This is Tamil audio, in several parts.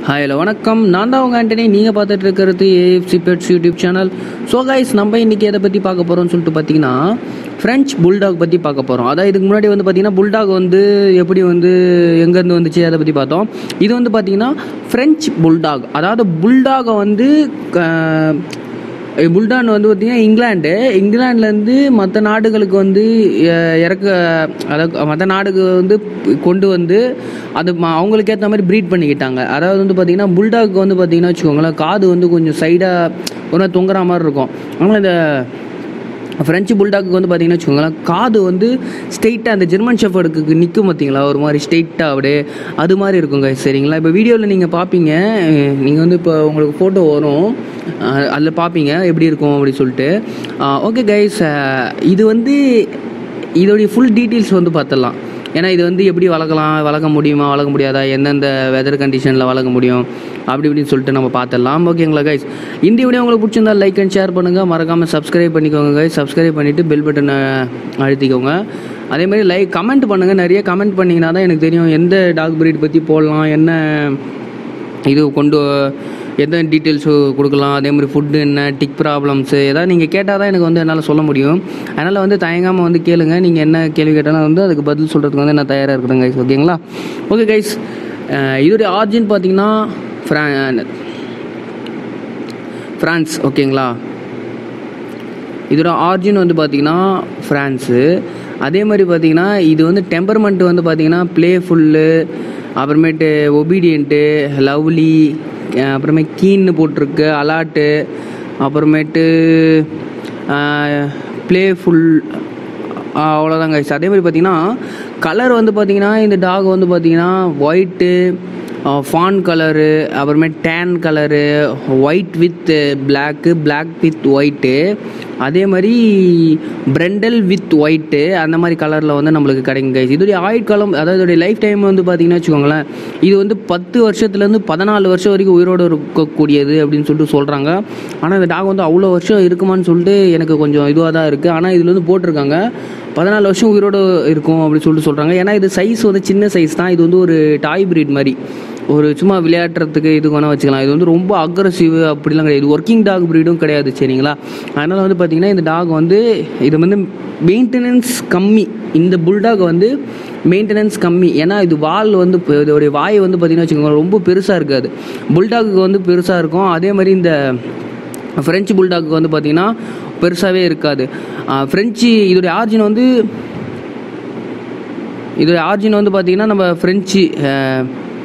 ஹாய் ஹலோ வணக்கம் நான் தான் உங்கள் ஆண்டனி நீங்கள் பார்த்துட்டு இருக்கிறது AFC pets YouTube channel so guys நம்ம இன்றைக்கி எதை பற்றி பார்க்க போகிறோம்னு சொல்லிட்டு பார்த்தீங்கன்னா ஃப்ரெஞ்ச் புல்டாக் பற்றி பார்க்க போகிறோம் அதாவது இதுக்கு முன்னாடி வந்து பார்த்தீங்கன்னா புல்டாக் வந்து எப்படி வந்து எங்கேருந்து வந்துச்சு அதை பற்றி பார்த்தோம் இது வந்து பார்த்தீங்கன்னா ஃப்ரெஞ்ச் புல்டாக் அதாவது புல்டாகை வந்து க- புல்டான் வந்து பார்த்திங்கன்னா இங்கிலாந்து இங்கிலாந்துலேருந்து மற்ற நாடுகளுக்கு வந்து அஹ், இறக்க அதாவது மற்ற நாடுக்கு வந்து கொண்டு வந்து அது ம- அவங்களுக்கு ஏற்ற மாதிரி ப்ரீட் பண்ணிக்கிட்டாங்க அதாவது வந்து பார்த்திங்கன்னா புல்டாக் வந்து பார்த்திங்கன்னா வச்சுக்கோங்களேன் காது வந்து கொஞ்சம் சைடாக ஒரு மாதிரி தொங்குற மாதிரி இருக்கும் ஆனால் இந்த ஃப்ரெஞ்சு புல்டாக்கு வந்து பார்த்தீங்கன்னா வச்சுக்கோங்களேன் காது வந்து ஸ்ட்ரெயிட்டாக அந்த ஜெர்மன் ஷெஃபர்டுக்கு நிற்கும் பார்த்தீங்களா ஒரு மாதிரி ஸ்ட்ரெயிட்டாக அப்படியே அது மாதிரி இருக்குங்க சரிங்களா இப்போ வீடியோவில் நீங்கள் பார்ப்பீங்க நீங்கள் வந்து இப்போ உங்களுக்கு ஃபோட்டோ வரும் அதில் பார்ப்பீங்க எப்படி இருக்கும் அப்படின்னு சொல்லிட்டு ஓகே கைஸ் இது வந்து இதோடைய ஃபுல் டீட்டெயில்ஸ் வந்து பார்த்துடலாம் ஏன்னா இது வந்து எப்படி வளர்க்கலாம் வளர்க்க முடியுமா வளர்க்க முடியாதா எந்தெந்த வெதர் கண்டிஷனில் வளர்க்க முடியும் அப்படி இப்படின்னு சொல்லிட்டு நம்ம பார்த்துடலாம் ஓகேங்களா கைஸ் இந்த வீடியோ உங்களுக்கு பிடிச்சிருந்தா லைக் அண்ட் ஷேர் பண்ணுங்கள் மறக்காமல் சப்ஸ்கிரைப் பண்ணிக்கோங்க கைஸ் சப்ஸ்கிரைப் பண்ணிவிட்டு பெல் பட்டனை அழுத்திக்கோங்க அதே மாதிரி லைக் கமெண்ட் பண்ணுங்கள் நிறைய கமெண்ட் பண்ணிங்கன்னா தான் எனக்கு தெரியும் எந்த டாக் breed பற்றி போடலாம் என்ன இது கொண்டு எந்த டீட்டெயில்ஸு கொடுக்கலாம் அதே மாதிரி ஃபுட்டு என்ன டிக் ப்ராப்ளம்ஸு ஏதாவது நீங்கள் கேட்டால் தான் எனக்கு வந்து என்னால் சொல்ல முடியும் அதனால் வந்து தயங்காமல் வந்து கேளுங்க நீங்கள் என்ன கேள்வி கேட்டாலும் வந்து அதுக்கு பதில் சொல்கிறதுக்கு வந்து நான் தயாராக இருக்கிறேன் கைஸ் ஓகேங்களா ஓகே கைஸ் இதோடைய ஆர்ஜின் பார்த்தீங்கன்னா ஃப்ரா ஃப்ரான்ஸ் ஓகேங்களா இதோட ஆர்ஜின் வந்து பார்த்தீங்கன்னா ஃப்ரான்ஸு அதே மாதிரி பார்த்தீங்கன்னா இது வந்து டெம்பர்மெண்ட் வந்து பார்த்தீங்கன்னா ப்ளேஃபுல்லு அப்புறமேட்டு ஒபீடியண்ட்டு லவ்லி அப்புறமே கீன்னு போட்டிருக்கு அலாட்டு அப்புறமேட்டு ப்ளேஃபுல் அவ்வளோதான் கைஸ் அதே மாதிரி பார்த்தீங்கன்னா கலர் வந்து பார்த்தீங்கன்னா இந்த டாக் வந்து பார்த்தீங்கன்னா ஒயிட்டு ஃபான் கலரு அப்புறமே tan colour white with black black with white அதே மாதிரி பிரெண்டல் வித் ஒயிட்டு அந்த மாதிரி கலரில் வந்து நம்மளுக்கு கிடைக்கும் கைஸ் இதோடைய ஆயுட்காலம் அதாவது இதோடைய லைஃப் டைம் வந்து பார்த்தீங்கன்னா வச்சுக்கோங்களேன் இது வந்து பத்து வருஷத்துலேருந்து பதினாலு வருஷம் வரைக்கும் உயிரோடு இருக்கக்கூடியது அப்படின்னு சொல்லிட்டு சொல்கிறாங்க ஆனால் இந்த டாக் வந்து அவ்வளோ வருஷம் இருக்குமான்னு சொல்லிட்டு எனக்கு கொஞ்சம் இதுவாக தான் இருக்குது ஆனால் இதில் வந்து போட்டிருக்காங்க பதினாலு வருஷம் உயிரோடு இருக்கும் அப்படின்னு சொல்லிட்டு சொல்கிறாங்க ஏன்னா இது சைஸ் வந்து சின்ன சைஸ் தான் இது வந்து ஒரு டாய் breed மாதிரி ஒரு சும்மா விளையாடுறதுக்கு இது வேணால் வச்சுக்கலாம் இது வந்து ரொம்ப அக்ரஸிவ் அப்படிலாம் கிடையாது இது ஒர்க்கிங் டாக் ப்ரீடும் கிடையாது சரிங்களா அதனால் வந்து பார்த்திங்கன்னா இந்த டாக் வந்து இது வந்து மெயின்டெனன்ஸ் கம்மி இந்த புல்டாக் வந்து மெயின்டெனன்ஸ் கம்மி ஏன்னா இது வால் வந்து இப்போ இதோடைய வாய் வந்து பார்த்திங்கன்னா வச்சுக்கோங்க ரொம்ப பெருசாக இருக்காது புல்டாக்கு வந்து பெருசாக இருக்கும் அதே மாதிரி இந்த ஃப்ரெஞ்சு புல்டாக்கு வந்து பார்த்திங்கன்னா பெருசாகவே இருக்காது ஃப்ரெஞ்சு இதோடைய ஆர்ஜின் வந்து இதோடைய ஆர்ஜின் வந்து பார்த்திங்கன்னா நம்ம ஃப்ரெஞ்சு அஹ்,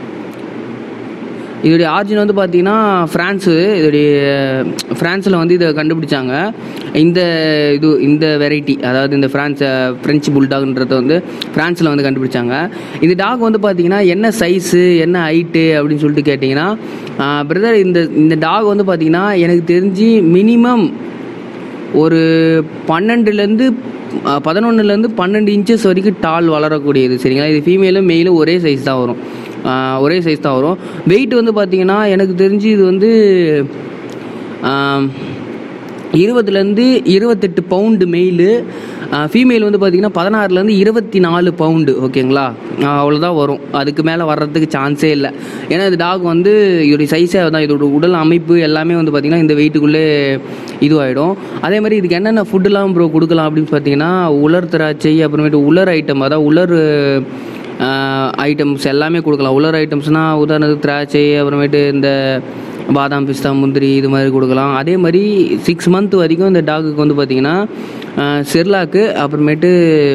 இதோடைய ஆர்ஜின் வந்து பார்த்தீங்கன்னா ஃப்ரான்ஸு இதோடைய ஃப்ரான்ஸில் வந்து இதை கண்டுபிடிச்சாங்க இந்த இது இந்த வெரைட்டி அதாவது இந்த ஃப்ரான்ஸ் ஃப்ரெஞ்சு புல்டாக்ன்றத வந்து ஃப்ரான்ஸில் வந்து கண்டுபிடிச்சாங்க இந்த டாக் வந்து பார்த்தீங்கன்னா என்ன சைஸு என்ன ஹைட்டு அப்படின்னு சொல்லிட்டு கேட்டிங்கன்னா பிரதர் இந்த இந்த டாக் வந்து பார்த்தீங்கன்னா எனக்கு தெரிஞ்சு மினிமம் ஒரு பன்னெண்டுலேருந்து பதினொன்றுலேருந்து பன்னெண்டு இன்ச்சஸ் வரைக்கும் டால் வளரக்கூடியது சரிங்களா இது ஃபீமேலும் மெயிலும் ஒரே சைஸ் தான் வரும் ஆஹ் ஒரே சைஸ் தான் வரும் வெயிட் வந்து பார்த்தீங்கன்னா எனக்கு தெரிஞ்சு இது வந்து ஆம், இருபதுலேருந்து இருபத்தெட்டு பவுண்டு மெயிலு ஃபீமேல் வந்து பார்த்தீங்கன்னா பதினாறுலேருந்து இருபத்தி நாலு பவுண்டு ஓகேங்களா ஆஹ் அவ்வளோதான் வரும் அதுக்கு மேலே வர்றதுக்கு சான்ஸே இல்லை ஏன்னா இந்த டாக் வந்து இதோடைய சைஸே தான் இதோட உடல் அமைப்பு எல்லாமே வந்து பார்த்திங்கன்னா இந்த வெயிட்டுக்குள்ளே இதுவாகிடும் அதே மாதிரி இதுக்கு என்னென்ன ஃபுட்டுலாம் ப்ரோ கொடுக்கலாம் அப்படின்னு பார்த்தீங்கன்னா உலர் திராட்சை அப்புறமேட்டு உலர் ஐட்டம் அதாவது உலர் ஐட்டம்ஸ் எல்லாமே கொடுக்கலாம் உலர் ஐட்டம்ஸ்னால் உதாரணத்துக்கு திராட்சை அப்புறமேட்டு இந்த பாதாம் பிஸ்தா முந்திரி இது மாதிரி கொடுக்கலாம் அதே மாதிரி சிக்ஸ் மந்த் வரைக்கும் இந்த டாகுக்கு வந்து பார்த்திங்கன்னா செர்லாக்கு அப்புறமேட்டு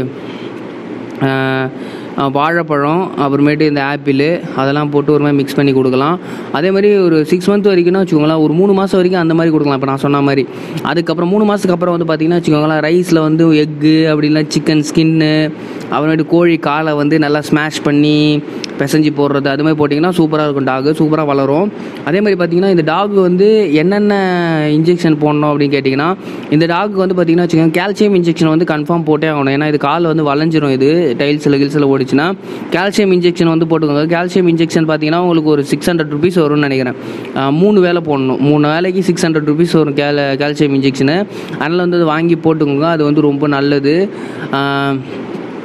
ஆஹ், ஆஹ், வாழைப்பழம் அப்புறமேட்டு இந்த ஆப்பிள் அதெல்லாம் போட்டு ஒரு மாதிரி மிக்ஸ் பண்ணி கொடுக்கலாம் அதே மாதிரி ஒரு சிக்ஸ் மந்த் வரைக்கும்னா வச்சுக்கோங்களேன் ஒரு மூணு மாதம் வரைக்கும் அந்த மாதிரி கொடுக்கலாம் இப்போ நான் சொன்ன மாதிரி அதுக்கப்புறம் மூணு மாதத்துக்கு அப்புறம் வந்து பார்த்திங்கன்னா வச்சுக்கோங்களேன் ரைஸில் வந்து எக்கு அப்படிலாம் சிக்கன் ஸ்கின்னு அப்புறமேட்டு கோழி காலை வந்து நல்லா ஸ்மாஷ் பண்ணி பிசைஞ்சு போடுறது அது மாதிரி போட்டிங்கன்னா சூப்பராக இருக்கும் டாகு சூப்பராக வளரும் அதே மாதிரி பார்த்தீங்கன்னா இந்த டாக் வந்து என்னென்ன இன்ஜெக்ஷன் போடணும் அப்படின்னு கேட்டிங்கன்னா இந்த டாக் வந்து பார்த்தீங்கன்னா வச்சுக்கோங்க கால்சியம் இன்ஜெக்ஷன் வந்து கன்ஃபார்ம் போட்டே ஆகணும் ஏன்னா இது கால் வந்து வளைஞ்சிரும் இது டைல்ஸில் கில்ஸில் ஓடிச்சுன்னா கால்சியம் இன்ஜெக்ஷன் வந்து போட்டுக்கோங்க கால்சியம் இன்ஜெக்ஷன் பார்த்தீங்கன்னா உங்களுக்கு ஒரு சிக்ஸ் ஹண்ட்ரட் ருபீஸ் வரும்னு நினைக்கிறேன் ஆஹ் மூணு வேலை போடணும் மூணு வேலைக்கு சிக்ஸ் ஹண்ட்ரட் ருபீஸ் வரும் கேல கால்சியம் இன்ஜெக்ஷனு அதனால் வந்து அது வாங்கி போட்டுக்கோங்க அது வந்து ரொம்ப நல்லது ஆஹ்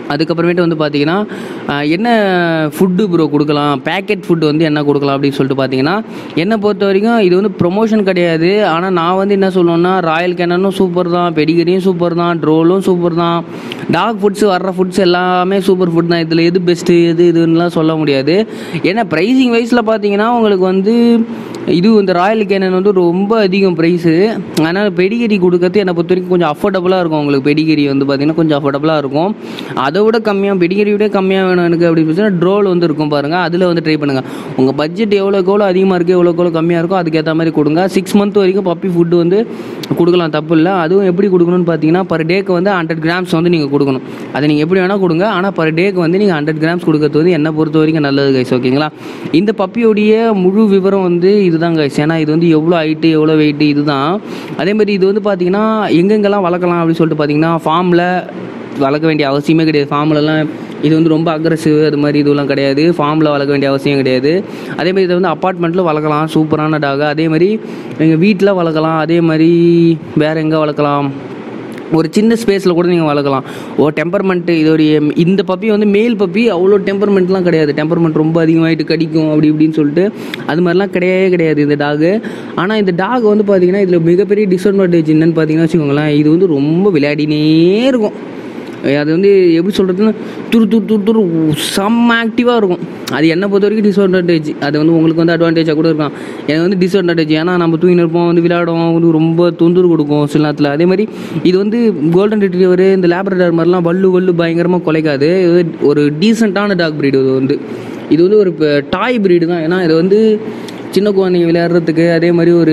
அதுக்கப்புறமேட்டு வந்து பார்த்தீங்கன்னா ஆஹ், என்ன ஃபுட்டு ப்ரோ கொடுக்கலாம் பேக்கெட் ஃபுட்டு வந்து என்ன கொடுக்கலாம் அப்படின்னு சொல்லிட்டு பார்த்தீங்கன்னா என்னை பொறுத்த வரைக்கும் இது வந்து ப்ரொமோஷன் கிடையாது ஆனால் நான் வந்து என்ன சொல்லுவேன்னா ராயல் கேனனும் சூப்பர் தான் பெடிகிரியும் சூப்பர் தான் ட்ரோலும் சூப்பர் தான் டாக் ஃபுட்ஸ் வர்ற ஃபுட்ஸ் எல்லாமே சூப்பர் ஃபுட் தான் இதில் எது பெஸ்ட்டு எது இதுன்னுலாம் சொல்ல முடியாது ஏன்னா ப்ரைஸிங் வைஸில் பார்த்தீங்கன்னா உங்களுக்கு வந்து இது இந்த ராயல் கேனன் வந்து ரொம்ப அதிகம் ப்ரைஸு அதனால் பெடிகிரி கொடுக்கறது என்னை பொறுத்த வரைக்கும் கொஞ்சம் அஃபோர்டபுளாக இருக்கும் உங்களுக்கு பெடிகிரி வந்து பார்த்தீங்கன்னா கொஞ்சம் அஃபோர்டபுளாக இருக்கும் அதை விட கம்மியாக பெடிகிரி விட கம்மியாக வேணும் எனக்கு அப்படின்னு பார்த்தீங்கன்னா ட்ரோல் வந்து இருக்கும் பாருங்கள் அதில் வந்து ட்ரை பண்ணுங்கள் உங்கள் பட்ஜெட் எவ்வளோக்கு எவ்வளோ அதிகமாக இருக்குது எவ்வளோக்கு எவ்வளோ கம்மியாக இருக்கோ அதுக்கேற்ற மாதிரி கொடுங்க சிக்ஸ் மந்த் வரைக்கும் பப்பி ஃபுட்டு வந்து கொடுக்கலாம் தப்பு இல்லை அதுவும் எப்படி கொடுக்கணும்னு பார்த்தீங்கன்னா பர் டேக்கு வந்து ஹண்ட்ரட் கிராம்ஸ் வந்து நீங்கள் கொடுக்கணும் அதை நீங்கள் எப்படி வேணால் கொடுங்க ஆனால் பர் டேக்கு வந்து நீங்கள் ஹண்ட்ரட் கிராம்ஸ் கொடுக்கறது வந்து என்னை பொறுத்த வரைக்கும் நல்லது கைஸ் ஓகேங்களா இந்த பப்பியோடைய முழு விவரம் வந்து இதுதான் கைஸ் ஏன்னா இது வந்து எவ்வளோ ஹைட்டு எவ்வளோ வெயிட்டு இதுதான் அதே மாதிரி இது வந்து பார்த்தீங்கன்னா எங்கெங்கெல்லாம் வளர்க்கலாம் அப்படின்னு சொல்லிட்டு பார்த்தீங்கன்னா ஃபார்மில் வளர்க்க வேண்டிய அவசியமே கிடையாது ஃபார்ம்லலாம் இது வந்து ரொம்ப அக்ரஸிவ் அது மாதிரி இதுவெல்லாம் கிடையாது ஃபார்மில் வளர்க்க வேண்டிய அவசியம் கிடையாது அதே மாதிரி இதை வந்து அப்பார்ட்மெண்ட்டில் வளர்க்கலாம் சூப்பரான டாக் அதே மாதிரி எங்கள் வீட்டில் வளர்க்கலாம் அதே மாதிரி வேறு எங்கே வளர்க்கலாம் ஒரு சின்ன ஸ்பேஸில் கூட நீங்கள் வளர்க்கலாம் ஓ டெம்பர்மெண்ட்டு இதோடைய இந்த பப்பி வந்து மேல் பப்பி அவ்வளோ டெம்பர்மெண்ட்லாம் கிடையாது டெம்பர்மெண்ட் ரொம்ப அதிகமாகிட்டு கடிக்கும் அப்படி இப்படின்னு சொல்லிட்டு அது மாதிரிலாம் கிடையவே கிடையாது இந்த டாகு ஆனால் இந்த டாக் வந்து பார்த்தீங்கன்னா இதில் மிகப்பெரிய டிஸ்அட்வான்டேஜ் என்னன்னு பார்த்தீங்கன்னா வச்சுக்கோங்களேன் இது வந்து ரொம்ப விளையாடினே இருக்கும் அது வந்து எப்படி சொல்கிறதுன்னா துரு துரு துரு துரு செம்ம ஆக்டிவாக இருக்கும் அது என்னை பொறுத்த வரைக்கும் டிஸ்அட்வான்டேஜ் அது வந்து உங்களுக்கு வந்து அட்வான்டேஜாக கூட இருக்கும் எனக்கு வந்து டிஸ்அட்வான்டேஜ் ஏன்னா நம்ம தூங்கி இருப்போம் வந்து விளையாடுவோம் வந்து ரொம்ப தொந்தரவு கொடுக்கும் சில நேரத்தில் அதே மாதிரி இது வந்து கோல்டன் ரிட்ரீவர் இந்த லேப்ரடார் மாதிரிலாம் வல்லு வல்லு பயங்கரமாக குலைக்காது இது ஒரு டீசெண்டான டாக் breed இது வந்து இது வந்து ஒரு டாய் breed தான் ஏன்னா இது வந்து சின்ன குழந்தைங்க விளையாடுறதுக்கு அதே மாதிரி ஒரு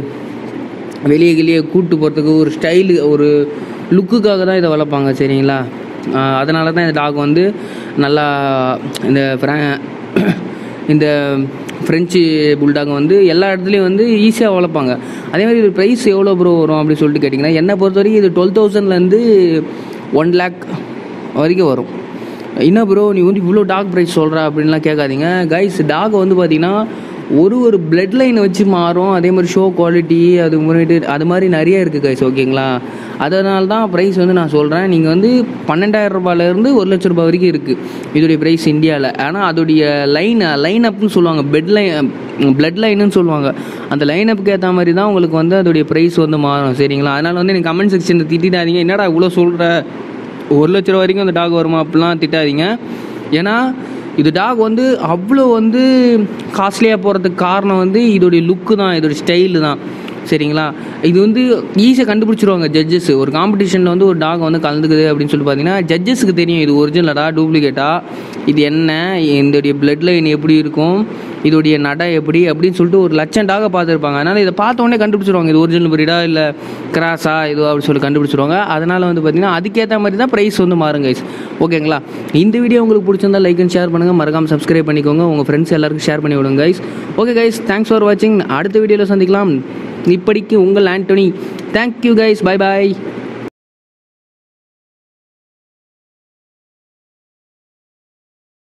வெளியே வெளியே கூட்டு போகிறதுக்கு ஒரு ஸ்டைலு ஒரு லுக்குக்காக தான் இதை வளர்ப்பாங்க சரிங்களா அதனால தான் இந்த டாக் வந்து நல்லா இந்த ஃப்ரா இந்த ஃப்ரெஞ்சு புல்டாக் வந்து எல்லா இடத்துலையும் வந்து ஈஸியாக வளர்ப்பாங்க அதே மாதிரி இது ப்ரைஸ் எவ்வளோ ப்ரோ வரும் அப்படின்னு சொல்லிட்டு கேட்டிங்கன்னா என்னை பொறுத்த வரைக்கும் இது டுவெல் தௌசண்ட்லேருந்து ஒன் லேக் வரைக்கும் வரும் என்ன ப்ரோ நீ வந்து இவ்வளோ டாக் ப்ரைஸ் சொல்கிற அப்படின்லாம் கேட்காதீங்க கைஸ் டாக் வந்து பார்த்தீங்கன்னா ஒரு ஒரு பிளட் லைனை வச்சு மாறும் அதே மாதிரி ஷோ குவாலிட்டி அது முன்னாடி அது மாதிரி நிறைய இருக்குது கைஸ் ஓகேங்களா அதனால தான் ப்ரைஸ் வந்து நான் சொல்கிறேன் நீங்கள் வந்து பன்னெண்டாயிரம் ரூபாயிலேருந்து ஒரு லட்ச ரூபாய் வரைக்கும் இருக்குது இதோடைய ப்ரைஸ் இந்தியாவில் ஆனால் அதோடைய லைன் லைன் அப்னு சொல்லுவாங்க பெட் லைன் பிளட் லைனுன்னு சொல்லுவாங்க அந்த லைன் அப்புக்கு ஏற்ற மாதிரி தான் உங்களுக்கு வந்து அதோடைய ப்ரைஸ் வந்து மாறும் சரிங்களா அதனால் வந்து எனக்கு கமெண்ட் செக்ஷனில் திட்டிடாதீங்க என்னடா இவ்வளோ சொல்கிற ஒரு லட்ச ரூபா வரைக்கும் அந்த டாக் வருமா அப்படிலாம் திட்டாதீங்க ஏன்னா இது டாக் வந்து அவ்வளோ வந்து காஸ்ட்லியாக போகிறதுக்கு காரணம் வந்து இதோடைய லுக்கு தான் இதோடைய ஸ்டைலு தான் சரிங்களா இது வந்து ஈஸியாக கண்டுபிடிச்சிருவாங்க ஜட்ஜஸ் ஒரு காம்படிஷனில் வந்து ஒரு டாக் வந்து கலந்துக்குது அப்படின்னு சொல்லி பார்த்தீங்கன்னா ஜட்ஜஸுக்கு தெரியும் இது ஒரிஜினலடா டூப்ளிகேட்டா இது என்ன இதோடைய பிளட் லைன் எப்படி இருக்கும் இதோடைய நடை எப்படி அப்படின்னு சொல்லிட்டு ஒரு லட்சம் டாக பார்த்துருப்பாங்க அதனால் இதை பார்த்த உடனே கண்டுபிடிச்சிருவாங்க இது ஒரிஜினல் பிரீடா இல்லை கிராஸா இதுவா அப்படி சொல்லி கண்டுபிடிச்சிருவாங்க அதனால் வந்து பார்த்தீங்கன்னா அதுக்கேற்ற மாதிரி தான் ப்ரைஸ் வந்து மாறுங்க guys. ஓகேங்களா இந்த வீடியோ உங்களுக்கு பிடிச்சிருந்தா லைக் அண்ட் ஷேர் பண்ணுங்கள் மறக்காம சப்ஸ்கிரைப் பண்ணிக்கோங்க உங்கள் ஃப்ரெண்ட்ஸ் எல்லாருக்கும் ஷேர் பண்ணி விடுங்க guys okay guys thanks for வாட்சிங் அடுத்த வீடியோவில் சந்திக்கலாம் இப்படிக்கு உங்கள் ஆண்டோனி தேங்க்யூ கைஸ் பை பாய்